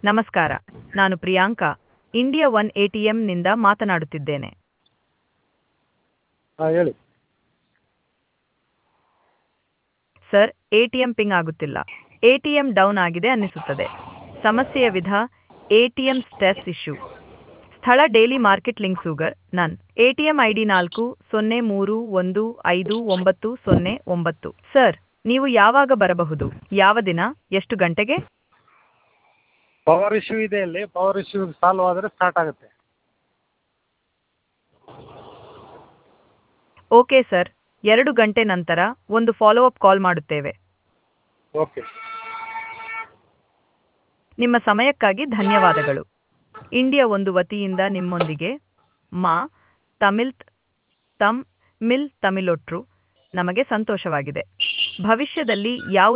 ನಮಸ್ಕಾರ ನಾನು Priyanka India one A T ಎಮ್ನಿಂದ ಮಾತನಾಡುತ್ತಿದ್ದೇನೆ ಹಾಂ ಹೇಳಿ sir A T M ping ಆಗುತ್ತಿಲ್ಲ ಎ ಟಿ ಎಂ ಡೌನ್ ಆಗಿದೆ ಅನ್ನಿಸುತ್ತದೆ ಸಮಸ್ಯೆಯ ವಿಧ A T M stress issue ಸ್ಥಳ ಡೈಲಿ ಮಾರ್ಕೆಟ್ ಲಿಂಕ್ ಸೂಗರ್ ನನ್ A T M I D ನಾಲ್ಕು ಸೊನ್ನೆ ಮೂರು ಒಂದು ಐದು ಒಂಬತ್ತು ಸೊನ್ನೆ ಒಂಬತ್ತು ಸರ್ ನೀವು ಯಾವಾಗ ಬರಬಹುದು ಯಾವ ದಿನ ಎಷ್ಟು ಗಂಟೆಗೆ ಪವರ್ ಇಶ್ಯೂ ಇದೆ ಇಲ್ಲಿ ಪವರ್ ಇಶ್ಯೂ ಸಾಲ್ವ್ ಆದರೆ ಸ್ಟಾರ್ಟ್ ಆಗುತ್ತೆ ಓಕೆ ಸರ್ ಎರಡು ಗಂಟೆ ನಂತರ ಒಂದು ಫಾಲೋ ಅಪ್ ಕಾಲ್ ಮಾಡುತ್ತೇವೆ ಓಕೆ ನಿಮ್ಮ ಸಮಯಕ್ಕಾಗಿ ಧನ್ಯವಾದಗಳು ಇಂಡಿಯಾ ಒಂದು ವತಿಯಿಂದ ನಿಮ್ಮೊಂದಿಗೆ ಮಾ ತಮಿಳ್ ತಮ್ ಮಿಲ್ ತಮಿಳೊಟ್ರು ನಮಗೆ ಸಂತೋಷವಾಗಿದೆ ಭವಿಷ್ಯದಲ್ಲಿ ಯಾವುದೇ